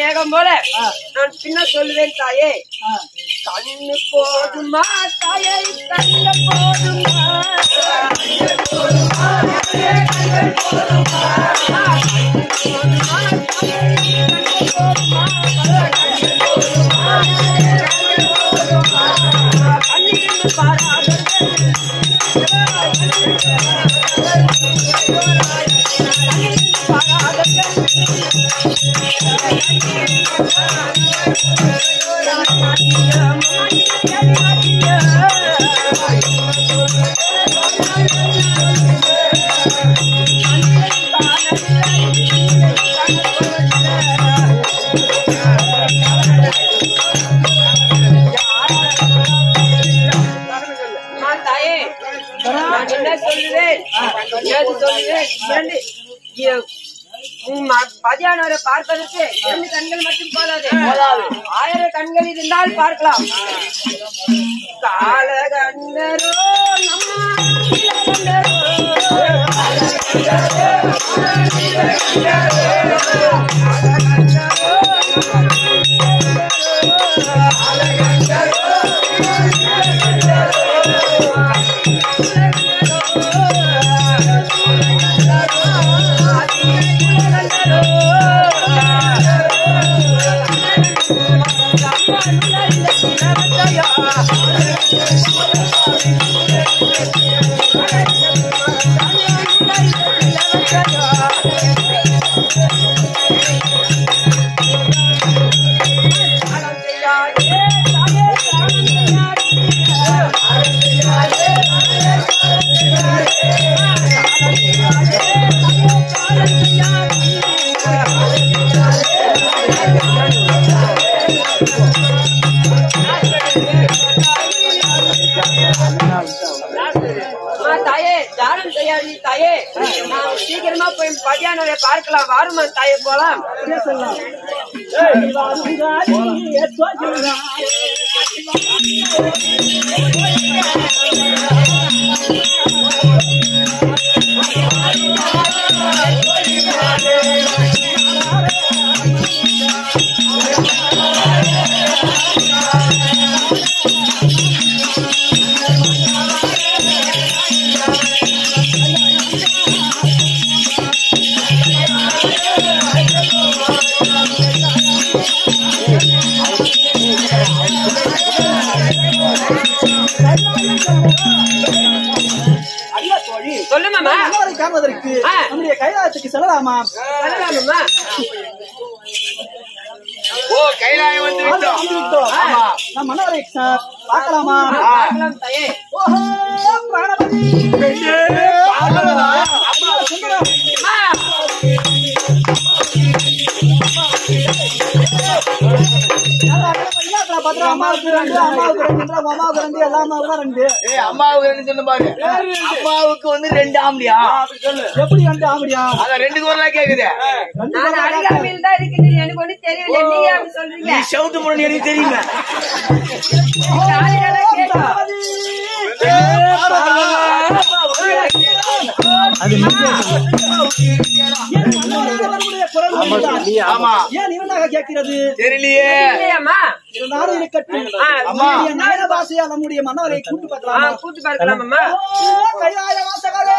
மேகம் போல நான் பின்ன சொல்லுவேன் தாயே கண்ணு போதுமா தாயை கண்ண போதுமா கண்ணில் பாராத அம்மா, தாயே நான் என்ன சொல்லுவேன் ஏது சொல்லுவேன் இரண்டு இ- உம் ம- மதியானவரை பார்ப்பதற்கு இரண்டு கண்கள் மட்டும் போதாது ஆயிரம் கண்கள் இருந்தால் பார்க்கலாம் கால கண்டரோ அம்மா, தாயே தானம் செய்யாதீ தாயே நான் சீக்கிரமா போய் மதியானவரை பார்க்கலாம் வாருமா தாயே போலாம் ஐயா தோழி சொல்லு மாமா மன்னவரை காண்பதற்கு ஆ. நம்முடைய கைலாயத்துக்கு செல்லலாமா சொல்லலாம் மாமா ஓ கைலாயம் வந்து வந்து விட்டோம் வந்து விட்டோம். ஆமா. நம் மன்னவரை ச- பார்க்கலாமா பார்க்கலாம் தாயே ஓஹோ பிராணபதி அப்பா, சுந்தரம். அம்மா, நல்லா இருக்கு. இல்லாதடா, பத்திரம் அம்மாவுக்கு ரெண்டு அம்மாவுக்கு ரெண்டு உங்க அம்மாவுக்கு ரெண்டு எல்லா அம்மாவுக்கும் ரெண்டு ஏய் அம்மாவுக்கு ரெண்டு சொல்லு பாரு அம்மாவுக்கு வந்து ரெண்டு ஆம்படியா எப்படி ரெண்டு ஆம்படியா அத ரெண்டு குரலா கேக்குது ரெண்டு நான் பேரும் அருகாமையில் தான் இருக்கின்றேன் எனக்கு ஒண்ணும் தெரியவில்லை நீங்க அப்படி சொல்றீங்க நீ சவுட்டு முரணி எனக்கு தெரியுமே காலையில கேட்டோம் ஏன் மன்னவருடைய குரல் ஒன்றுதான். ஆமா ஏன் இவனாக கேட்கிறது தெரியலையே இல்லையாம்மா இருந்தாலும் இருக்கட்டும் ஆ, அம்மா. நம்முடைய நயன பாஷையா நம்முடைய மன்னவரை கூட்டு ஆ, பார்க்கலாமா கூட்டு பார்க்கலாம் அம்மா ஓ, கைலாய வாசகரே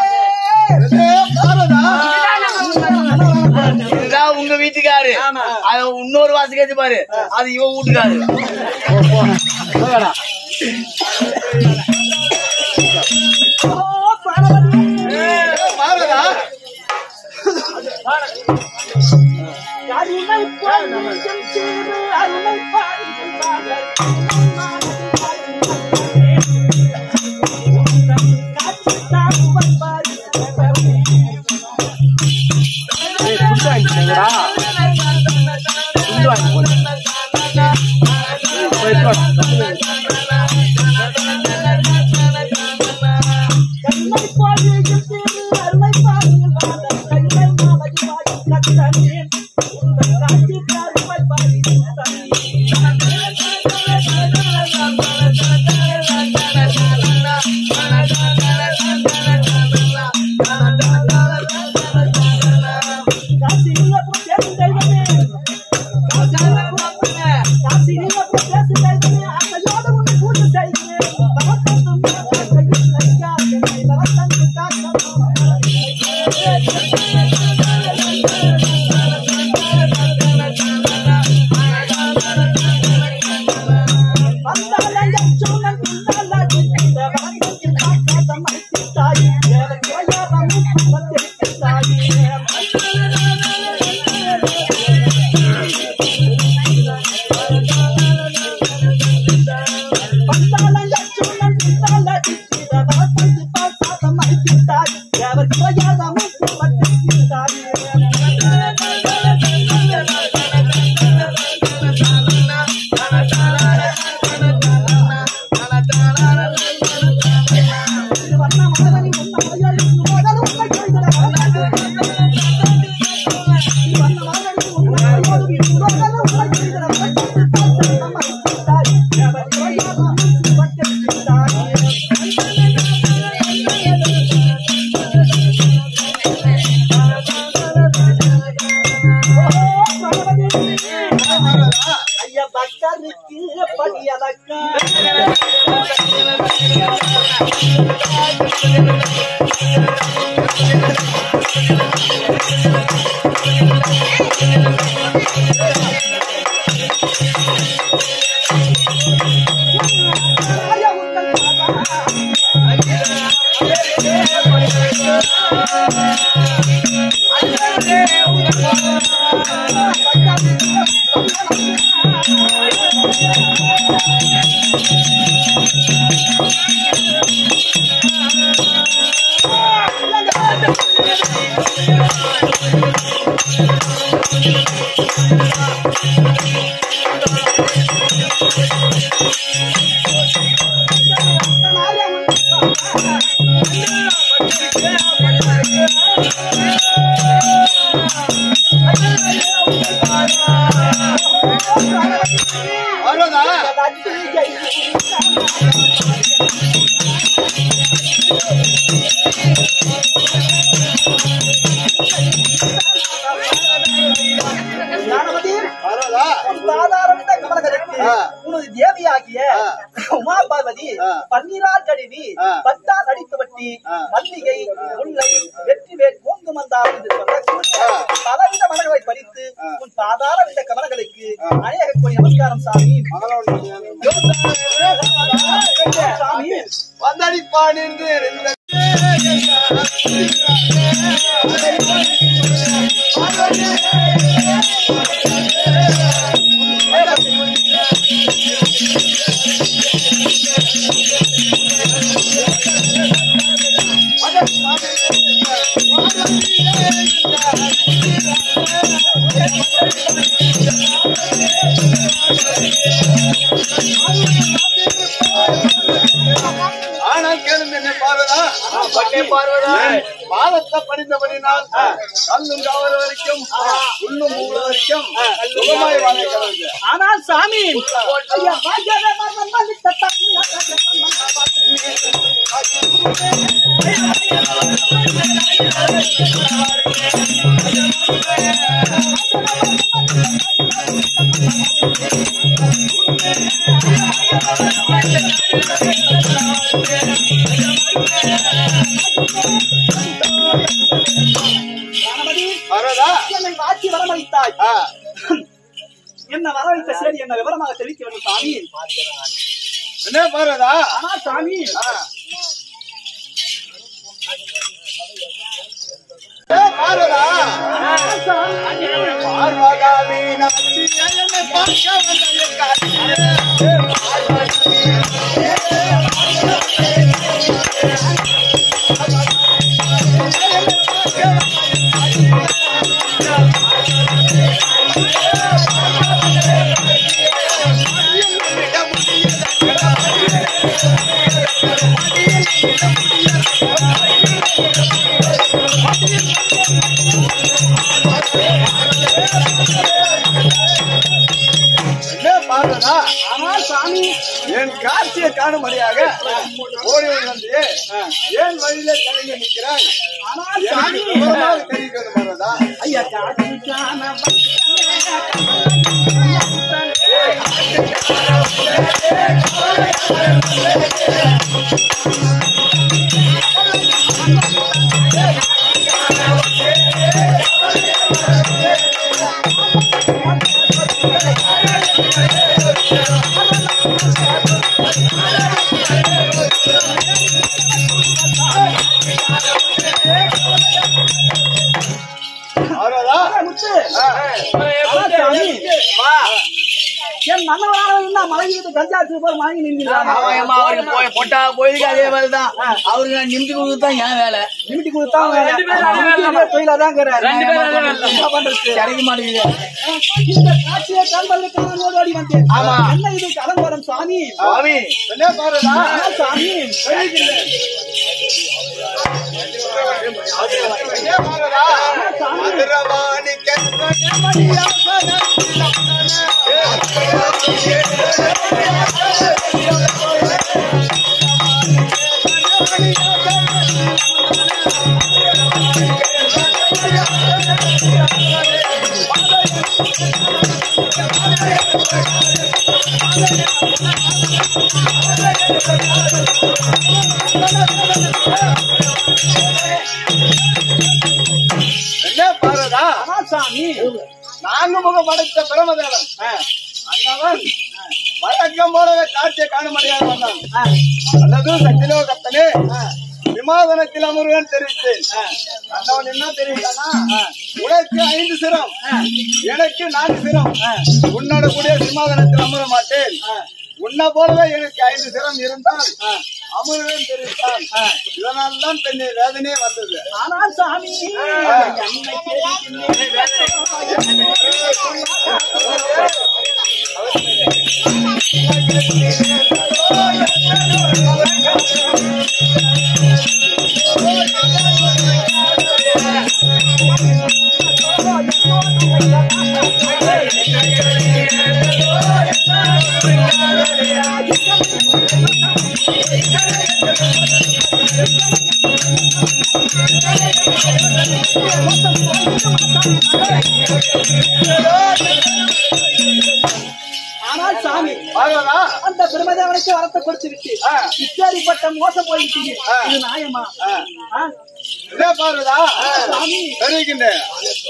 இதுதான் நம்ம இதுதான் உங்க வீட்டுக்காரு அது இன்னொரு வாசிக்காச்சு பாரு அது இவன் வீட்டுக்காரு ஓ, பிராணபதி. அருமை பாண்டியன் திரு அருமை பாண்டியன் பாடல். காட்சி தாங்குவன் பாடி. கண்ணை பாடியும் திரு அருமை பாண்டியன் பாடல். கண்ணை மாமதி பாடி கத்தனேன். உங்கள் காட்சிக்கு அருமை பாடி காசியில சேர்ந்த ஐயா பக்தருக்கு படியதக்கா வருவதா ஞானவதி வருவதா உன் சாதாரண கமலகருக்கு ஆ. உனது தேவியாகிய ஆ. உமா பார்வதி ஆ. பன்னீரால் கழுவி ஆ. பத்தால் அடித்து வட்டி ஆ. மல்லிகை முல்லை வெற்றிவேல் கோங்கு மந்தார் என்று சொல்லக்கூடிய ஆ. பலவித மலர்களை பறித்து ஆ. உன் சாதாரண கமலங்களுக்கு ஆ. அநேக கோடி நமஸ்காரம் சாமி சாமி வந்தடிப்பான் என்று இருந்த ஆனால் கேளுங்க என்ன பார்வதா பட்டே பார்வதா பாதத்தை படித்தபடினால் கல்லும் காவல் வரைக்கும் உள்ளும் மூல வரைக்கும் சுகமாய் வாழ கிடந்து ஆனால் சாமி ஐயா, பாக்கியவே மரணம் மன்னித்த தப்பி பார்வதா என்னை மாற்றி வரமளித்தாய் ஆ, என்ன வரவழைத்த சரி என்ன விவரமாக தெரிவிக்க வேண்டும் சாமி என்ன பார்வதா ஆனால் சாமி ஆ. ஏ, பார்வதா ஆனால் சாமி பார்வதா மீனாட்சி என்னை பார்க்க வந்த என் காட்சி. என்ன பார்வதா ஆனால் சாமி என் காட்சியை காணும்படியாக ஓடி வந்து ஏன் வழியில கலங்கி நிற்கிறாய் ஆனால் எனக்கு சாமி விவரமாக தெரிவிக்கிறது பார்வதா ஐயா காட்சிக்கான ஆ பார்வதா முத்து அதான் சாமி என் மன்னவராக இருந்தா மலையிட்டு கஞ்சாச்சு போய் வாங்கி நின்றுலாம் ஆமாம்மா, அவருக்கு போய் பொட்டா போயிருக்கு அதே மாதிரிதான் அவருக்கு நான் நிமித்தி கொடுத்து தான் என் வேலை நிமிட்டி கொடுத்தா தொழிலா தான் என்ன பண்றது கிடைக்க மாட்டேங்குது இந்த காட்சியை கண்பல்ல காணோடு ஓடி வந்தேன் ஆமா. என்ன இது கலம்பரம் சாமி சுவாமி என்ன பார்வதா ஆ, சாமி என்ன பார்வதா மதுரவாணி என்ன பார்வதா ஆ, சாமி நான்கு முகம் படைத்த பிரமதேவன் அண்ணவன் வழக்கம் போலவே காட்சியை காண முடியாது வந்தான் ஆ, அல்லது சத்திலோ கத்தனே விமாதனத்தில் அமருவன் தெரிவித்தேன் அண்ணவன் என்ன தெரிவித்தானா உனக்கு ஐந்து சிரம் எனக்கு நான்கு சிரம் உன்னோட கூடிய சிம்மாதனத்தில் அமர மாட்டேன் உன்னை போலவே எனக்கு ஐந்து சிரம் இருந்தால் அமருவேன் தெரிவித்தான் இதனால் தான் பெண்ணை வேதனையே வந்தது ஆனா சாமி என்னை ஆனால் சாமி பார்வதா அந்த பிரம்மதேவனுக்கு வரத்தை கொடுத்து விட்டு ஆ. இப்பேரிப்பட்ட மோசம் போயிடுச்சு இது நியாயமா ஆ? என்ன பார்வதா சாமி தெரிவிக்கின்றேன்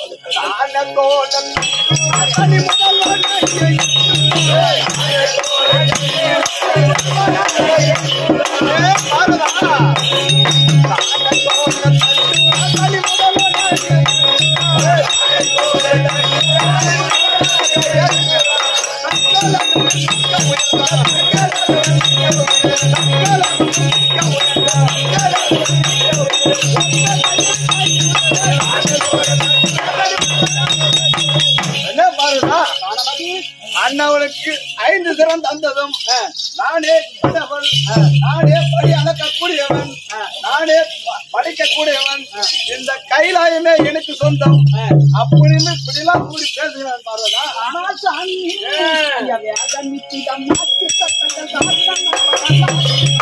என்ன பாருடா அண்ணவனுக்கு ஐந்து திறம் தந்ததும் நானே கணவன் நானே படி அளக்கக்கூடியவன் நானே ப- படிக்கக்கூடியவன் இந்த கைலாயமே எனக்கு சொந்தம் அப்படின்னு இப்படிலாம் கூடி பேசுகிறான் பாருடா ஆனால் சாமி ஐயா, வேதம் நித்தியம் நாட்டு சட்டங்கள் சாஸ்திரம்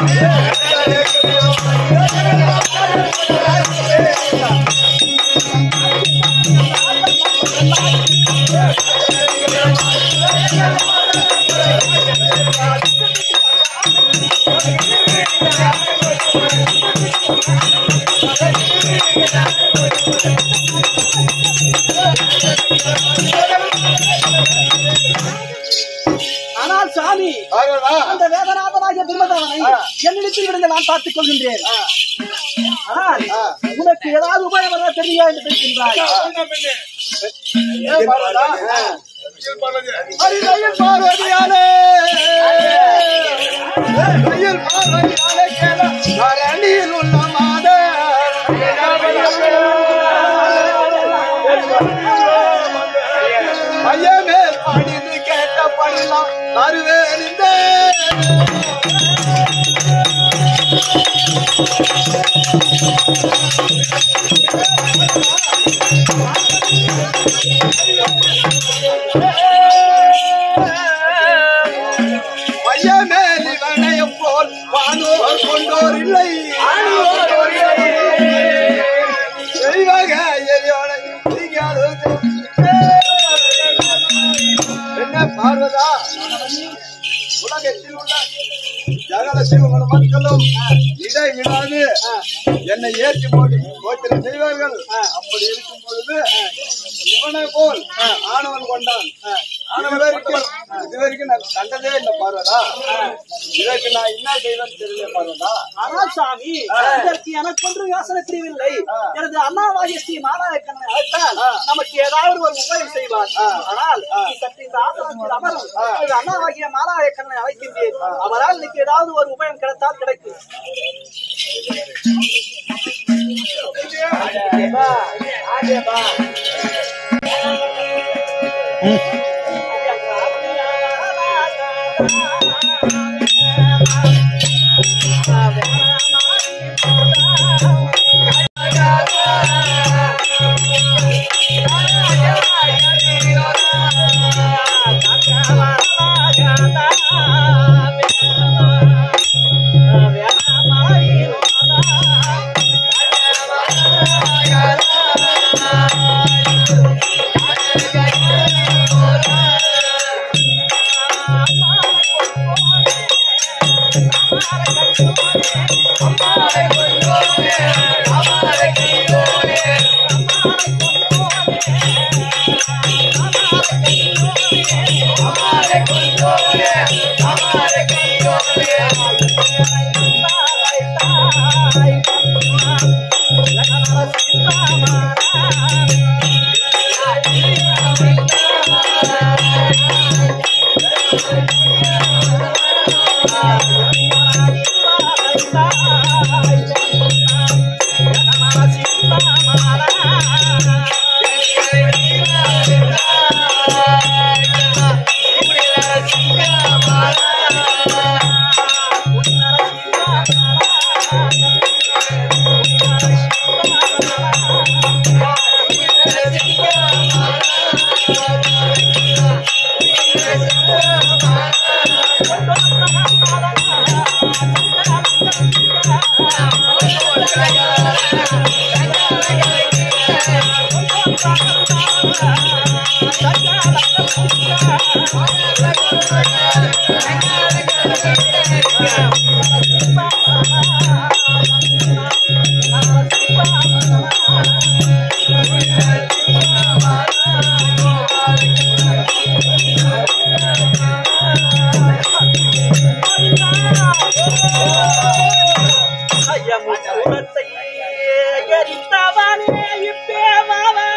ஆனால் சாமி பாருடா அந்த வேதநாதனாகிய பிரம்மதேவனை என்னிடத்தில் விடுங்க நான் பார்த்துக் கொள்கின்றேன் ஆனால் உனக்கு ஏதாவது உபயம் வர தெரியா என்று பேசுகின்றாய் ஏன் பாருடா அரிதையில் பார்வதியாலே அரிதையில் பார்வதியாலே கேள அரணியில் உள்ள மாத ஐயமே படிந்து கேட்ட படிலாம் தருவேன் ஐயமேலி வனையம் போல் வானோர் கொண்டோர் இல்லை செய்வக எரியோனை செய்யாதோ என்ன பார்வதா உலகத்தில் உள்ள ஜகல சிவகுண மக்களும் இடை விடாது என்னை ஏற்றி போட்டு கோத்திரம் செய்வார்கள் அப்படி இருக்கும் பொழுது இவனை போல் ஆணவன் கொண்டான் இது வரைக்கும் இது வரைக்கும் நான் கண்டதே இல்லை பார்வதா இதற்கு நான் என்ன செய்வேன்னு தெரியல பார்வதா ஆனால் சாமி இதற்கு எனக்கு ஒன்று யோசனை புரியவில்லை எனது அண்ணாவாகிய ஸ்ரீ மாநாயக்கனை அழைத்தால் நமக்கு ஏதாவது ஒரு உபயம் செய்வார் ஆனால் நீ சற்று இந்த ஆசிரமத்தில் அமரும் எனது அண்ணாவாகிய மாநாயக்கனை அழைக்கின்றேன் அவரால் இன்னைக்கு ஏதாவது ஒரு உபயம் கிடைத்தால் கிடைக்கும் ஐயமுகத்தை எரித்தவனே இப்பேவா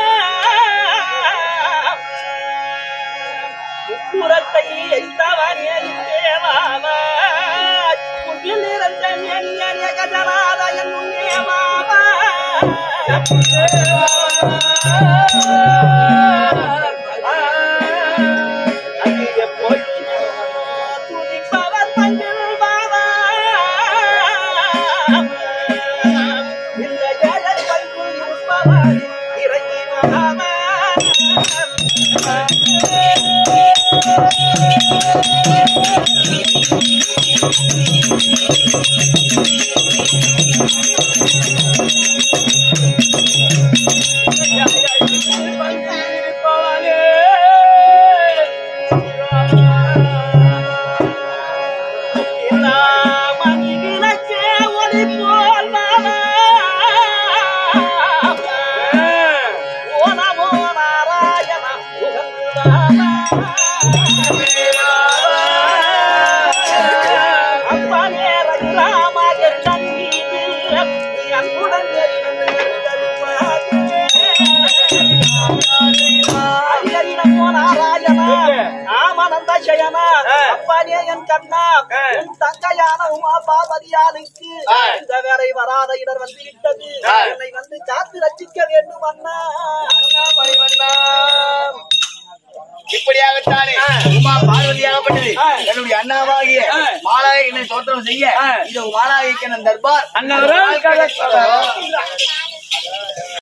முப்புறத்தை எரித்தவனே இப்பேவாவா முன்பில் இருந்த ஞானியனே கஜநாத என்னும் மாவா அங்கே போய் துதிப்பவர் தங்கள் பாவா இந்த ஏழை பைக்குள் இருப்பவர் இறங்கி வாவா அப்பனே என் கண்ணா உன் தங்கையான உமா பார்வதியாளுக்கு இந்த வேலை வராத இடர் வந்து விட்டது என்னை வந்து காத்து ரசிக்க வேண்டும் அண்ணா இப்படியாகத்தானே உமா பார்வதியாகப்பட்டது என்னுடைய அண்ணாவாகிய மாலாயகனை தோற்றம் செய்ய இது மாலாயகன் தர்பார் அண்ணவரே, அண்ணா